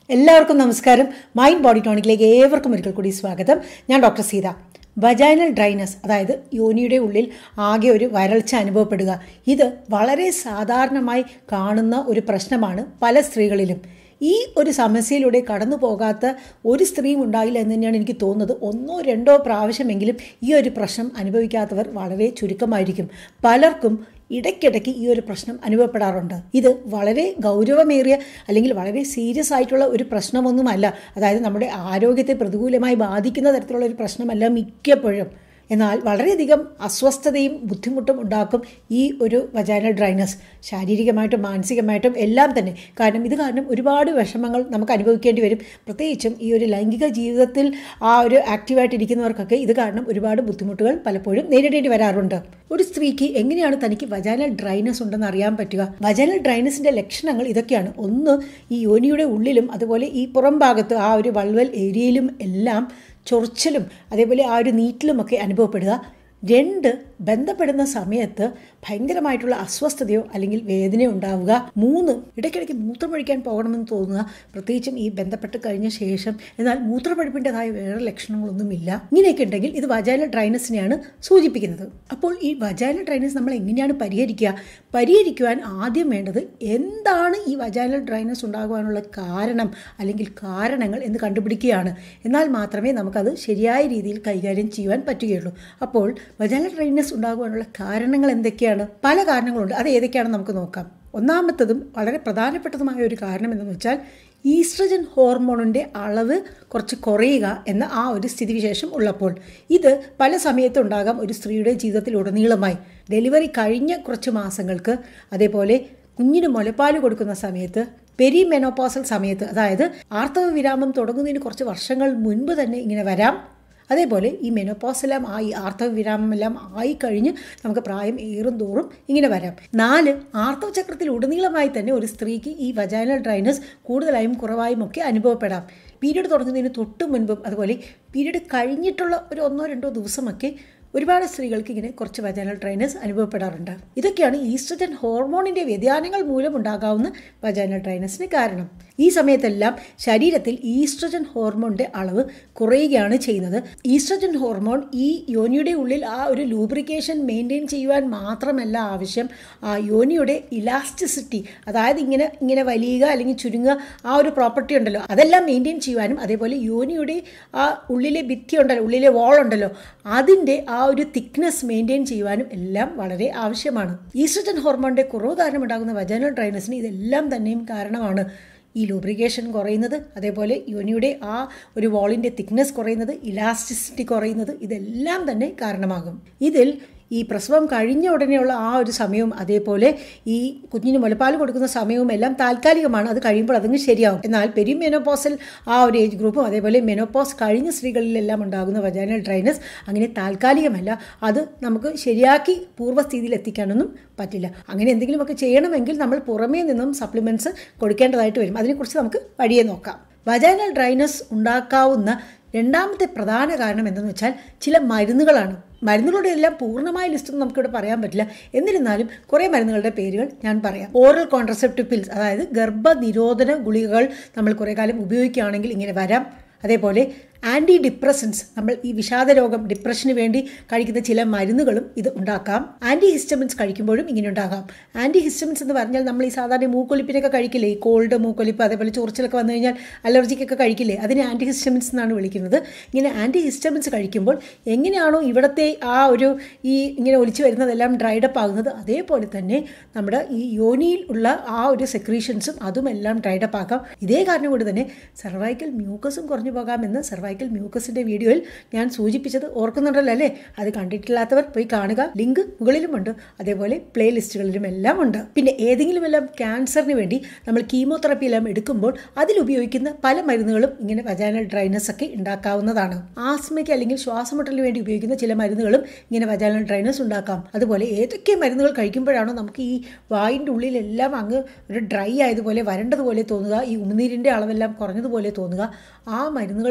എല്ലാവർക്കും നമസ്കാരം mind body ടോണിക്കിലേക്ക് ഏവർക്കും ഒരിക്കൽ കൂടി സ്വാഗതം ഞാൻ ഡോക്ടർ സീത വജൈനൽ ഡ്രൈനസ് അതായത് യോനിയുടെ ഉള്ളിൽ ആകെ ഒരു വരൾച്ച അനുഭവപ്പെടുക ഇത് വളരെ സാധാരണമായി കാണുന്ന ഒരു പ്രശ്നമാണ് പല സ്ത്രീകളിലും ഈ ഒരു സമസ്യയിലൂടെ കടന്നു പോകാത്ത ഒരു സ്ത്രീയും ഉണ്ടായില്ല എന്ന് തന്നെയാണ് എനിക്ക് തോന്നുന്നത് ഒന്നോ രണ്ടോ പ്രാവശ്യമെങ്കിലും ഈ ഒരു പ്രശ്നം അനുഭവിക്കാത്തവർ വളരെ ചുരുക്കമായിരിക്കും പലർക്കും ഇടയ്ക്കിടയ്ക്ക് ഈ ഒരു പ്രശ്നം അനുഭവപ്പെടാറുണ്ട് ഇത് വളരെ ഗൗരവമേറിയ അല്ലെങ്കിൽ വളരെ സീരിയസ് ആയിട്ടുള്ള ഒരു പ്രശ്നമൊന്നുമല്ല അതായത് നമ്മുടെ ആരോഗ്യത്തെ പ്രതികൂലമായി ബാധിക്കുന്ന തരത്തിലുള്ള ഒരു പ്രശ്നമല്ല മിക്കപ്പോഴും എന്നാൽ വളരെയധികം അസ്വസ്ഥതയും ബുദ്ധിമുട്ടും ഉണ്ടാക്കും ഈ ഒരു വജാനൽ ഡ്രൈനസ് ശാരീരികമായിട്ടും മാനസികമായിട്ടും എല്ലാം തന്നെ കാരണം ഇത് കാരണം ഒരുപാട് വിഷമങ്ങൾ നമുക്ക് അനുഭവിക്കേണ്ടി വരും പ്രത്യേകിച്ചും ഈ ഒരു ലൈംഗിക ജീവിതത്തിൽ ആ ഒരു ആക്റ്റീവായിട്ടിരിക്കുന്നവർക്കൊക്കെ ഇത് കാരണം ഒരുപാട് ബുദ്ധിമുട്ടുകൾ പലപ്പോഴും നേരിടേണ്ടി വരാറുണ്ട് ഒരു സ്ത്രീക്ക് എങ്ങനെയാണ് തനിക്ക് വജാനൽ ഡ്രൈനസ് ഉണ്ടെന്ന് അറിയാൻ പറ്റുക വജാനൽ ഡ്രൈനസിന്റെ ലക്ഷണങ്ങൾ ഇതൊക്കെയാണ് ഒന്ന് ഈ യോനിയുടെ ഉള്ളിലും അതുപോലെ ഈ പുറം ഭാഗത്ത് ആ ഒരു വൾവൽ ഏരിയയിലും എല്ലാം ചൊറിച്ചിലും അതേപോലെ ആ ഒരു നീറ്റിലുമൊക്കെ അനുഭവപ്പെടുക രണ്ട് ബന്ധപ്പെടുന്ന സമയത്ത് ഭയങ്കരമായിട്ടുള്ള അസ്വസ്ഥതയോ അല്ലെങ്കിൽ വേദനയോ ഉണ്ടാവുക മൂന്ന് ഇടയ്ക്കിടയ്ക്ക് മൂത്രമൊഴിക്കാൻ പോകണമെന്ന് തോന്നുക പ്രത്യേകിച്ചും ഈ ബന്ധപ്പെട്ട് കഴിഞ്ഞ ശേഷം എന്നാൽ മൂത്രമൊഴിപ്പിൻ്റെതായ വേറെ ലക്ഷണങ്ങളൊന്നുമില്ല ഇങ്ങനെയൊക്കെ ഉണ്ടെങ്കിൽ ഇത് വജാല ഡ്രൈനസിനെയാണ് സൂചിപ്പിക്കുന്നത് അപ്പോൾ ഈ വജാല ഡ്രൈനസ് നമ്മൾ എങ്ങനെയാണ് പരിഹരിക്കുക പരിഹരിക്കുവാൻ ആദ്യം വേണ്ടത് എന്താണ് ഈ വജാല ഡ്രൈനസ് ഉണ്ടാകുവാനുള്ള കാരണം അല്ലെങ്കിൽ കാരണങ്ങൾ എന്ന് കണ്ടുപിടിക്കുകയാണ് എന്നാൽ മാത്രമേ നമുക്കത് ശരിയായ രീതിയിൽ കൈകാര്യം ചെയ്യുവാൻ പറ്റുകയുള്ളൂ അപ്പോൾ വജാല ഡ്രൈനസ് ഉണ്ടാകുവാനുള്ള കാരണങ്ങൾ എന്തൊക്കെയാണ് പല കാരണങ്ങളുണ്ട് അത് ഏതൊക്കെയാണെന്ന് നമുക്ക് നോക്കാം ഒന്നാമത്തതും വളരെ പ്രധാനപ്പെട്ടതുമായ ഒരു കാരണം എന്തെന്ന് വെച്ചാൽ ഈസ്ട്രജൻ ഹോർമോണിൻ്റെ അളവ് കുറച്ച് കുറയുക എന്ന ആ ഒരു സ്ഥിതിവിശേഷം ഉള്ളപ്പോൾ ഇത് പല സമയത്തും ഉണ്ടാകാം ഒരു സ്ത്രീയുടെ ജീവിതത്തിൽ ഉടനീളമായി ഡെലിവറി കഴിഞ്ഞ കുറച്ച് മാസങ്ങൾക്ക് അതേപോലെ കുഞ്ഞിന് മുലപ്പാല് കൊടുക്കുന്ന സമയത്ത് പെരി മെനോപോസൽ സമയത്ത് അതായത് ആർത്തവ വിരാമം തുടങ്ങുന്നതിന് കുറച്ച് വർഷങ്ങൾ മുൻപ് തന്നെ ഇങ്ങനെ വരാം അതേപോലെ ഈ മെനോപോസെല്ലാം ആയി ആർത്തവ വിരാമമെല്ലാം ആയി കഴിഞ്ഞ് നമുക്ക് പ്രായം ഏറും തോറും ഇങ്ങനെ വരാം നാല് ആർത്തവ ചക്രത്തിൽ ഉടനീളമായി തന്നെ ഒരു സ്ത്രീക്ക് ഈ വജൈനൽ ഡ്രൈനസ് കൂടുതലായും കുറവായും ഒക്കെ അനുഭവപ്പെടാം പീരീഡ് തുടങ്ങുന്നതിന് തൊട്ട് മുൻപും അതുപോലെ പീരീഡ് കഴിഞ്ഞിട്ടുള്ള ഒരു ഒന്നോ രണ്ടോ ദിവസമൊക്കെ ഒരുപാട് സ്ത്രീകൾക്ക് ഇങ്ങനെ കുറച്ച് വജൈനൽ ഡ്രൈനസ് അനുഭവപ്പെടാറുണ്ട് ഇതൊക്കെയാണ് ഈസ്ട്രജൻ ഹോർമോണിൻ്റെ വ്യതിയാനങ്ങൾ മൂലം ഉണ്ടാകാവുന്ന വജൈനൽ ഡ്രൈനസിന് കാരണം ഈ സമയത്തെല്ലാം ശരീരത്തിൽ ഈസ്ട്രജൻ ഹോർമോണിൻ്റെ അളവ് കുറയുകയാണ് ചെയ്യുന്നത് ഈസ്ട്രജൻ ഹോർമോൺ ഈ യോനിയുടെ ഉള്ളിൽ ആ ഒരു ലൂബ്രിക്കേഷൻ മെയിൻറ്റെയിൻ ചെയ്യുവാൻ മാത്രമല്ല ആവശ്യം ആ യോനിയുടെ ഇലാസ്റ്റിസിറ്റി അതായത് ഇങ്ങനെ ഇങ്ങനെ വലിയുക അല്ലെങ്കിൽ ചുരുങ്ങുക ആ ഒരു പ്രോപ്പർട്ടി ഉണ്ടല്ലോ അതെല്ലാം മെയിൻറ്റെയിൻ ചെയ്യുവാനും അതേപോലെ യോനിയുടെ ആ ഉള്ളിലെ ഭിത്തി ഉണ്ടല്ലോ ഉള്ളിലെ വാൾ ഉണ്ടല്ലോ അതിൻ്റെ ആ ഒരു തിക്നെസ് മെയിൻറ്റെയിൻ ചെയ്യുവാനും എല്ലാം വളരെ ആവശ്യമാണ് ഈസ്ട്രജൻ ഹോർമോണിൻ്റെ കുറവ് കാരണം ഉണ്ടാകുന്ന വജനൽ ഡ്രൈനസിന് ഇതെല്ലാം തന്നെയും കാരണമാണ് ഈ ലൂബ്രിക്കേഷൻ കുറയുന്നത് അതേപോലെ യോനിയുടെ ആ ഒരു വാളിൻ്റെ തിക്നെസ് കുറയുന്നത് ഇലാസ്റ്റിസിറ്റി കുറയുന്നത് ഇതെല്ലാം തന്നെ കാരണമാകും ഇതിൽ ഈ പ്രസവം കഴിഞ്ഞ ഉടനെയുള്ള ആ ഒരു സമയവും അതേപോലെ ഈ കുഞ്ഞിന് മുലപ്പാൽ കൊടുക്കുന്ന സമയവും എല്ലാം താൽക്കാലികമാണ് അത് കഴിയുമ്പോൾ അതങ്ങ് ശരിയാവും എന്നാൽ പെരി മെനോപോസൽ ആ ഒരു ഏജ് ഗ്രൂപ്പും അതേപോലെ മെനോപോസ് കഴിഞ്ഞ സ്ത്രീകളിലെല്ലാം ഉണ്ടാകുന്ന വജാനൽ ഡ്രൈനസ് അങ്ങനെ താൽക്കാലികമല്ല അത് നമുക്ക് ശരിയാക്കി പൂർവ്വസ്ഥിതിയിൽ എത്തിക്കാനൊന്നും പറ്റില്ല അങ്ങനെ എന്തെങ്കിലുമൊക്കെ ചെയ്യണമെങ്കിൽ നമ്മൾ പുറമേ നിന്നും സപ്ലിമെൻറ്റ്സ് കൊടുക്കേണ്ടതായിട്ട് വരും അതിനെക്കുറിച്ച് നമുക്ക് വഴിയെ നോക്കാം വജാനൽ ഡ്രൈനസ് ഉണ്ടാക്കാവുന്ന രണ്ടാമത്തെ പ്രധാന കാരണം എന്തെന്ന് വെച്ചാൽ ചില മരുന്നുകളാണ് മരുന്നുകളുടെ എല്ലാം പൂർണ്ണമായ ലിസ്റ്റൊന്നും നമുക്കിവിടെ പറയാൻ പറ്റില്ല എന്നിരുന്നാലും കുറേ മരുന്നുകളുടെ പേരുകൾ ഞാൻ പറയാം ഓറൽ കോൺട്രസെപ്റ്റീവ് പിൽസ് അതായത് ഗർഭനിരോധന ഗുളികകൾ നമ്മൾ കുറേ കാലം ഉപയോഗിക്കുകയാണെങ്കിൽ ഇങ്ങനെ വരാം അതേപോലെ ആൻറ്റി ഡിപ്രസൻസ് നമ്മൾ ഈ വിഷാദ രോഗം ഡിപ്രഷന് വേണ്ടി കഴിക്കുന്ന ചില മരുന്നുകളും ഇത് ഉണ്ടാക്കാം ആൻറ്റി ഹിസ്റ്റമിൻസ് കഴിക്കുമ്പോഴും ഇങ്ങനെ ഉണ്ടാകാം ആൻറ്റി ഹിസ്റ്റമിൻസ് എന്ന് പറഞ്ഞാൽ നമ്മൾ ഈ സാധാരണ മൂക്കൊലിപ്പിനൊക്കെ കഴിക്കില്ലേ ഈ കോൾഡ് മൂക്കൊലിപ്പ് അതേപോലെ ചൊറിച്ചിലൊക്കെ വന്നു കഴിഞ്ഞാൽ അലർജിക്കൊക്കെ കഴിക്കില്ലേ അതിനെ ആൻറ്റി ഹിസ്റ്റമിൻസ് എന്നാണ് വിളിക്കുന്നത് ഇങ്ങനെ ആൻറ്റി ഹിസ്റ്റമിൻസ് കഴിക്കുമ്പോൾ എങ്ങനെയാണോ ഇവിടുത്തെ ആ ഒരു ഈ ഇങ്ങനെ ഒലിച്ചു വരുന്നതെല്ലാം ഡ്രൈഡപ്പ് ആകുന്നത് അതേപോലെ തന്നെ നമ്മുടെ ഈ യോനിയിൽ ഉള്ള ആ ഒരു സെക്രീഷൻസും അതുമെല്ലാം ഡ്രൈഡപ്പ് ആക്കാം ഇതേ കാരണം കൊണ്ട് തന്നെ സർവൈക്കൽ മ്യൂക്കസും കുറഞ്ഞു പോകാമെന്ന് സർവൈക്കൽ മ്യൂക്കസിൻ്റെ വീഡിയോയിൽ ഞാൻ സൂചിപ്പിച്ചത് ഓർക്കുന്നുണ്ടല്ലോ അല്ലേ അത് കണ്ടിട്ടില്ലാത്തവർ പോയി കാണുക ലിങ്ക് മുകളിലുമുണ്ട് അതേപോലെ പ്ലേ ലിസ്റ്റുകളിലും എല്ലാം ഉണ്ട് പിന്നെ ഏതെങ്കിലും എല്ലാം ക്യാൻസറിന് വേണ്ടി നമ്മൾ കീമോതെറപ്പി എല്ലാം എടുക്കുമ്പോൾ അതിൽ ഉപയോഗിക്കുന്ന പല മരുന്നുകളും ഇങ്ങനെ വജാനൽ ഡ്രൈനസ് ഒക്കെ ഉണ്ടാക്കാവുന്നതാണ് ആസ്മയ്ക്ക് അല്ലെങ്കിൽ ശ്വാസമുട്ടലിന് വേണ്ടി ഉപയോഗിക്കുന്ന ചില മരുന്നുകളും ഇങ്ങനെ വജാനൽ ഡ്രൈനസ് ഉണ്ടാക്കാം അതുപോലെ ഏതൊക്കെ മരുന്നുകൾ കഴിക്കുമ്പോഴാണോ നമുക്ക് ഈ വായിൻ്റെ ഉള്ളിലെല്ലാം അങ്ങ് ഒരു ഡ്രൈ ആയതുപോലെ വരണ്ടതുപോലെ തോന്നുക ഈ ഉമിനീരിൻ്റെ അളവെല്ലാം കുറഞ്ഞതുപോലെ തോന്നുക ആ മരുന്നുകൾക്കെല്ലാം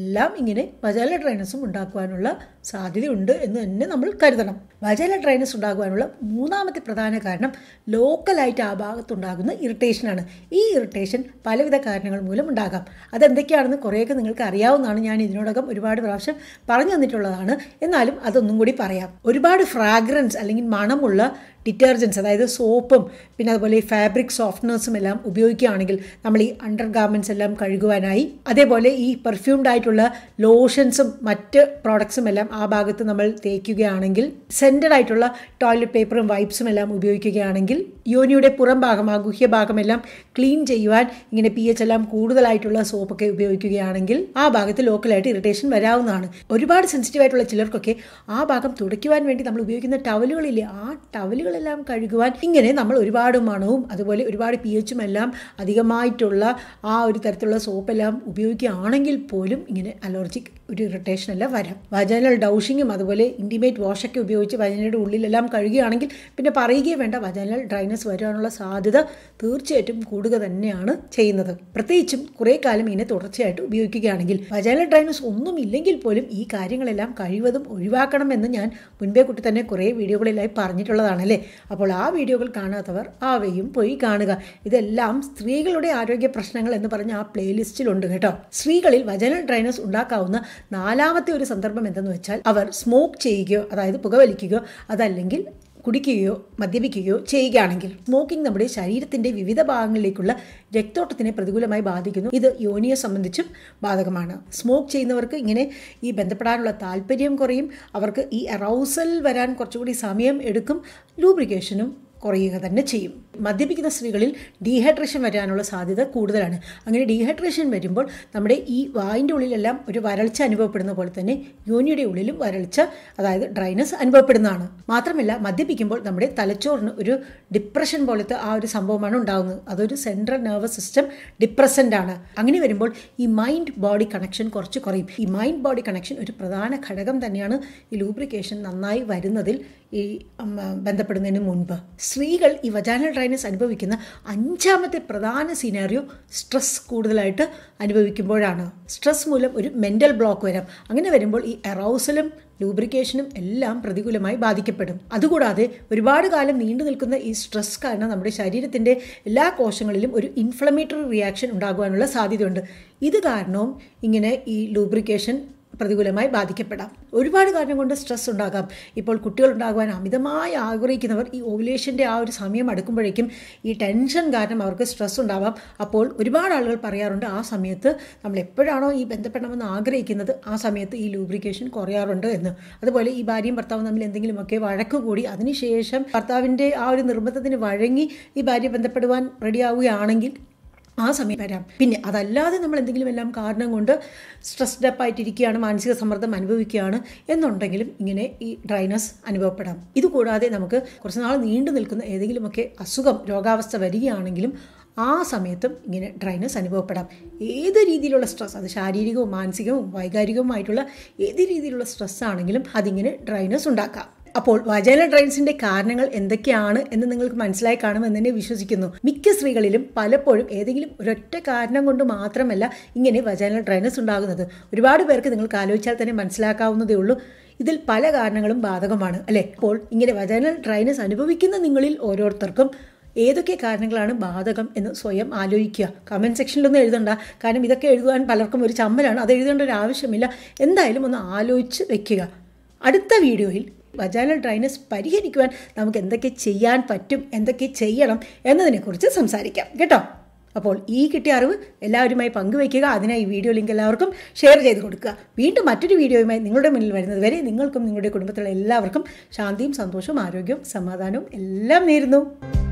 എല്ലാം ഇങ്ങനെ വജാല ഡ്രൈനസും ഉണ്ടാക്കുവാനുള്ള സാധ്യതയുണ്ട് എന്ന് തന്നെ നമ്മൾ കരുതണം വജാല ഡ്രൈനസ് ഉണ്ടാകുവാനുള്ള മൂന്നാമത്തെ പ്രധാന കാരണം ലോക്കലായിട്ട് ആ ഭാഗത്തുണ്ടാകുന്ന ഇറിറ്റേഷനാണ് ഈ ഇറിറ്റേഷൻ പലവിധ കാരണങ്ങൾ മൂലം ഉണ്ടാകാം അതെന്തൊക്കെയാണെന്ന് കുറേയൊക്കെ നിങ്ങൾക്ക് അറിയാവുന്നതാണ് ഞാൻ ഇതിനോടകം ഒരുപാട് പ്രാവശ്യം പറഞ്ഞു തന്നിട്ടുള്ളതാണ് എന്നാലും അതൊന്നും കൂടി പറയാം ഒരുപാട് ഫ്രാഗ്രൻസ് അല്ലെങ്കിൽ മണമുള്ള ഡിറ്റർജൻസ് അതായത് സോപ്പും പിന്നെ അതുപോലെ ഈ ഫാബ്രിക് സോഫ്റ്റ്നേഴ്സും എല്ലാം ഉപയോഗിക്കുകയാണെങ്കിൽ നമ്മൾ ഈ അണ്ടർ ഗാർമെൻറ്റ്സ് എല്ലാം കഴുകുവാനായി അതേപോലെ ഈ പെർഫ്യൂംഡ് ആയിട്ടുള്ള ലോഷൻസും മറ്റ് പ്രോഡക്ട്സും എല്ലാം ആ ഭാഗത്ത് നമ്മൾ തേക്കുകയാണെങ്കിൽ സെൻറ്റഡ് ആയിട്ടുള്ള ടോയ്ലറ്റ് പേപ്പറും വൈപ്സും എല്ലാം ഉപയോഗിക്കുകയാണെങ്കിൽ യോനിയുടെ പുറം ഭാഗം ആ ഗുഹ്യ ഭാഗമെല്ലാം ക്ലീൻ ചെയ്യുവാൻ ഇങ്ങനെ പി എച്ച് എല്ലാം കൂടുതലായിട്ടുള്ള സോപ്പൊക്കെ ഉപയോഗിക്കുകയാണെങ്കിൽ ആ ഭാഗത്ത് ലോക്കലായിട്ട് ഇറിറ്റേഷൻ വരാവുന്നതാണ് ഒരുപാട് സെൻസിറ്റീവ് ആയിട്ടുള്ള ചിലർക്കൊക്കെ ആ ഭാഗം തുടയ്ക്കുവാൻ വേണ്ടി നമ്മൾ ഉപയോഗിക്കുന്ന ടവലുകളില്ലേ ആ ടവലുകൾ എല്ലാം കഴുകുവാൻ ഇങ്ങനെ നമ്മൾ ഒരുപാട് മണവും അതുപോലെ ഒരുപാട് പി എച്ചും എല്ലാം അധികമായിട്ടുള്ള ആ ഒരു തരത്തിലുള്ള സോപ്പെല്ലാം ഉപയോഗിക്കുകയാണെങ്കിൽ പോലും ഇങ്ങനെ അലർജിക് ഒരു ഇറിറ്റേഷൻ എല്ലാം വരാം വജനൽ ഡൗഷിങ്ങും അതുപോലെ ഇൻറ്റിമേറ്റ് വാഷൊക്കെ ഉപയോഗിച്ച് വജനയുടെ ഉള്ളിലെല്ലാം കഴുകുകയാണെങ്കിൽ പിന്നെ പറയുകയേ വേണ്ട വജനൽ ഡ്രൈനസ് വരാനുള്ള സാധ്യത തീർച്ചയായിട്ടും കൂടുക തന്നെയാണ് ചെയ്യുന്നത് പ്രത്യേകിച്ചും കുറേ കാലം ഇങ്ങനെ തുടർച്ചയായിട്ട് ഉപയോഗിക്കുകയാണെങ്കിൽ വജനൽ ഡ്രൈനസ് ഒന്നും ഇല്ലെങ്കിൽ പോലും ഈ കാര്യങ്ങളെല്ലാം കഴിവതും ഒഴിവാക്കണമെന്ന് ഞാൻ മുൻപേ കുട്ടി തന്നെ കുറേ വീഡിയോകളിലായി പറഞ്ഞിട്ടുള്ളതാണല്ലേ അപ്പോൾ ആ വീഡിയോകൾ കാണാത്തവർ അവയും പോയി കാണുക ഇതെല്ലാം സ്ത്രീകളുടെ ആരോഗ്യ പ്രശ്നങ്ങൾ എന്ന് പറഞ്ഞ ആ പ്ലേലിസ്റ്റിലുണ്ട് കേട്ടോ സ്ത്രീകളിൽ വജനൽ ഡ്രൈനസ് ഉണ്ടാക്കാവുന്ന നാലാമത്തെ ഒരു സന്ദർഭം എന്തെന്ന് വെച്ചാൽ അവർ സ്മോക്ക് ചെയ്യുകയോ അതായത് പുകവലിക്കുകയോ അതല്ലെങ്കിൽ കുടിക്കുകയോ മദ്യപിക്കുകയോ ചെയ്യുകയാണെങ്കിൽ സ്മോക്കിംഗ് നമ്മുടെ ശരീരത്തിന്റെ വിവിധ ഭാഗങ്ങളിലേക്കുള്ള രക്തോട്ടത്തിനെ പ്രതികൂലമായി ബാധിക്കുന്നു ഇത് യോനിയെ സംബന്ധിച്ചും ബാധകമാണ് സ്മോക്ക് ചെയ്യുന്നവർക്ക് ഇങ്ങനെ ഈ ബന്ധപ്പെടാനുള്ള താല്പര്യം കുറയും അവർക്ക് ഈ അറൗസൽ വരാൻ കുറച്ചുകൂടി സമയം എടുക്കും ലൂബ്രിക്കേഷനും കുറയുക തന്നെ ചെയ്യും മദ്യപിക്കുന്ന സ്ത്രീകളിൽ ഡീഹൈഡ്രേഷൻ വരാനുള്ള സാധ്യത കൂടുതലാണ് അങ്ങനെ ഡീഹൈഡ്രേഷൻ വരുമ്പോൾ നമ്മുടെ ഈ വായിൻ്റെ ഉള്ളിലെല്ലാം ഒരു വരൾച്ച അനുഭവപ്പെടുന്ന പോലെ തന്നെ യോനിയുടെ ഉള്ളിലും വരൾച്ച അതായത് ഡ്രൈനസ് അനുഭവപ്പെടുന്നതാണ് മാത്രമല്ല മദ്യപിക്കുമ്പോൾ നമ്മുടെ തലച്ചോറിന് ഒരു ഡിപ്രഷൻ പോലത്തെ ആ ഒരു സംഭവമാണ് ഉണ്ടാകുന്നത് അതൊരു സെൻട്രൽ നെർവസ് സിസ്റ്റം ഡിപ്രസൻ്റ് ആണ് അങ്ങനെ വരുമ്പോൾ ഈ മൈൻഡ് ബോഡി കണക്ഷൻ കുറച്ച് കുറയും ഈ മൈൻഡ് ബോഡി കണക്ഷൻ ഒരു പ്രധാന ഘടകം തന്നെയാണ് ഈ ലൂബ്രിക്കേഷൻ നന്നായി വരുന്നതിൽ ഈ ബന്ധപ്പെടുന്നതിന് മുൻപ് സ്ത്രീകൾ ഈ വജാനൽ ഡ്രൈനസ് അനുഭവിക്കുന്ന അഞ്ചാമത്തെ പ്രധാന സിനാറിയോ സ്ട്രെസ് കൂടുതലായിട്ട് അനുഭവിക്കുമ്പോഴാണ് സ്ട്രെസ് മൂലം ഒരു മെൻ്റൽ ബ്ലോക്ക് വരാം അങ്ങനെ വരുമ്പോൾ ഈ അറൗസലും ലൂബ്രിക്കേഷനും എല്ലാം പ്രതികൂലമായി ബാധിക്കപ്പെടും അതുകൂടാതെ ഒരുപാട് കാലം നീണ്ടു നിൽക്കുന്ന ഈ സ്ട്രെസ് കാരണം നമ്മുടെ ശരീരത്തിൻ്റെ എല്ലാ കോശങ്ങളിലും ഒരു ഇൻഫ്ലമേറ്ററി റിയാക്ഷൻ ഉണ്ടാകുവാനുള്ള സാധ്യതയുണ്ട് ഇത് കാരണവും ഇങ്ങനെ ഈ ലൂബ്രിക്കേഷൻ പ്രതികൂലമായി ബാധിക്കപ്പെടാം ഒരുപാട് കാരണം കൊണ്ട് സ്ട്രെസ് ഉണ്ടാകാം ഇപ്പോൾ കുട്ടികൾ ഉണ്ടാകുവാൻ അമിതമായി ആഗ്രഹിക്കുന്നവർ ഈ ഓവുലേഷൻ്റെ ആ ഒരു സമയം അടുക്കുമ്പോഴേക്കും ഈ ടെൻഷൻ കാരണം അവർക്ക് സ്ട്രെസ് ഉണ്ടാവാം അപ്പോൾ ഒരുപാട് ആളുകൾ പറയാറുണ്ട് ആ സമയത്ത് നമ്മൾ എപ്പോഴാണോ ഈ ബന്ധപ്പെടണമെന്ന് ആഗ്രഹിക്കുന്നത് ആ സമയത്ത് ഈ ലൂബ്രിക്കേഷൻ കുറയാറുണ്ട് എന്ന് അതുപോലെ ഈ ഭാര്യയും ഭർത്താവും തമ്മിൽ എന്തെങ്കിലുമൊക്കെ വഴക്ക് കൂടി അതിനുശേഷം ഭർത്താവിൻ്റെ ആ ഒരു നിർബന്ധത്തിന് വഴങ്ങി ഈ ഭാര്യ ബന്ധപ്പെടുവാൻ റെഡിയാവുകയാണെങ്കിൽ ആ സമയം വരാം പിന്നെ അതല്ലാതെ നമ്മൾ എന്തെങ്കിലും എല്ലാം കാരണം കൊണ്ട് സ്ട്രെസ്ഡ് അപ്പ് ആയിട്ടിരിക്കുകയാണ് മാനസിക സമ്മർദ്ദം അനുഭവിക്കുകയാണ് എന്നുണ്ടെങ്കിലും ഇങ്ങനെ ഈ ഡ്രൈനസ് അനുഭവപ്പെടാം ഇതുകൂടാതെ നമുക്ക് കുറച്ച് നാൾ നീണ്ടു നിൽക്കുന്ന ഏതെങ്കിലുമൊക്കെ അസുഖം രോഗാവസ്ഥ വരികയാണെങ്കിലും ആ സമയത്തും ഇങ്ങനെ ഡ്രൈനസ് അനുഭവപ്പെടാം ഏത് രീതിയിലുള്ള സ്ട്രെസ് അത് ശാരീരികവും മാനസികവും വൈകാരികവുമായിട്ടുള്ള ഏത് രീതിയിലുള്ള സ്ട്രെസ് ആണെങ്കിലും അതിങ്ങനെ ഡ്രൈനസ് ഉണ്ടാക്കാം അപ്പോൾ വജൈന ഡ്രൈൻസിന്റെ കാരണങ്ങൾ എന്തൊക്കെയാണ് എന്ന് നിങ്ങൾക്ക് മനസ്സിലായി കാണുമെന്ന് തന്നെ വിശ്വസിക്കുന്നു മിക്ക സ്ത്രീകളിലും പലപ്പോഴും ഏതെങ്കിലും ഒരൊറ്റ കാരണം കൊണ്ട് മാത്രമല്ല ഇങ്ങനെ വജൈനൽ ഡ്രൈനസ് ഉണ്ടാകുന്നത് ഒരുപാട് പേർക്ക് നിങ്ങൾക്ക് ആലോചിച്ചാൽ തന്നെ മനസ്സിലാക്കാവുന്നതേ ഉള്ളൂ ഇതിൽ പല കാരണങ്ങളും ബാധകമാണ് അല്ലേ അപ്പോൾ ഇങ്ങനെ വജൈനൽ ഡ്രൈനസ് അനുഭവിക്കുന്ന നിങ്ങളിൽ ഓരോരുത്തർക്കും ഏതൊക്കെ കാരണങ്ങളാണ് ബാധകം എന്ന് സ്വയം ആലോചിക്കുക കമൻറ്റ് സെക്ഷനിലൊന്നും എഴുതണ്ട കാരണം ഇതൊക്കെ എഴുതുവാൻ പലർക്കും ഒരു ചമ്മലാണ് അത് എഴുതേണ്ട ഒരു ആവശ്യമില്ല എന്തായാലും ഒന്ന് ആലോചിച്ച് വെക്കുക അടുത്ത വീഡിയോയിൽ വജാനൽ ഡ്രൈനസ് പരിഹരിക്കുവാൻ നമുക്ക് എന്തൊക്കെ ചെയ്യാൻ പറ്റും എന്തൊക്കെ ചെയ്യണം എന്നതിനെക്കുറിച്ച് സംസാരിക്കാം കേട്ടോ അപ്പോൾ ഈ കിട്ടിയ അറിവ് എല്ലാവരുമായി പങ്കുവയ്ക്കുക അതിനായി ഈ വീഡിയോ ലിങ്ക് എല്ലാവർക്കും ഷെയർ ചെയ്ത് കൊടുക്കുക വീണ്ടും മറ്റൊരു വീഡിയോയുമായി നിങ്ങളുടെ മുന്നിൽ വരുന്നത് വരെ നിങ്ങൾക്കും നിങ്ങളുടെ കുടുംബത്തിലുള്ള എല്ലാവർക്കും ശാന്തിയും സന്തോഷവും ആരോഗ്യവും സമാധാനവും എല്ലാം നേരുന്നു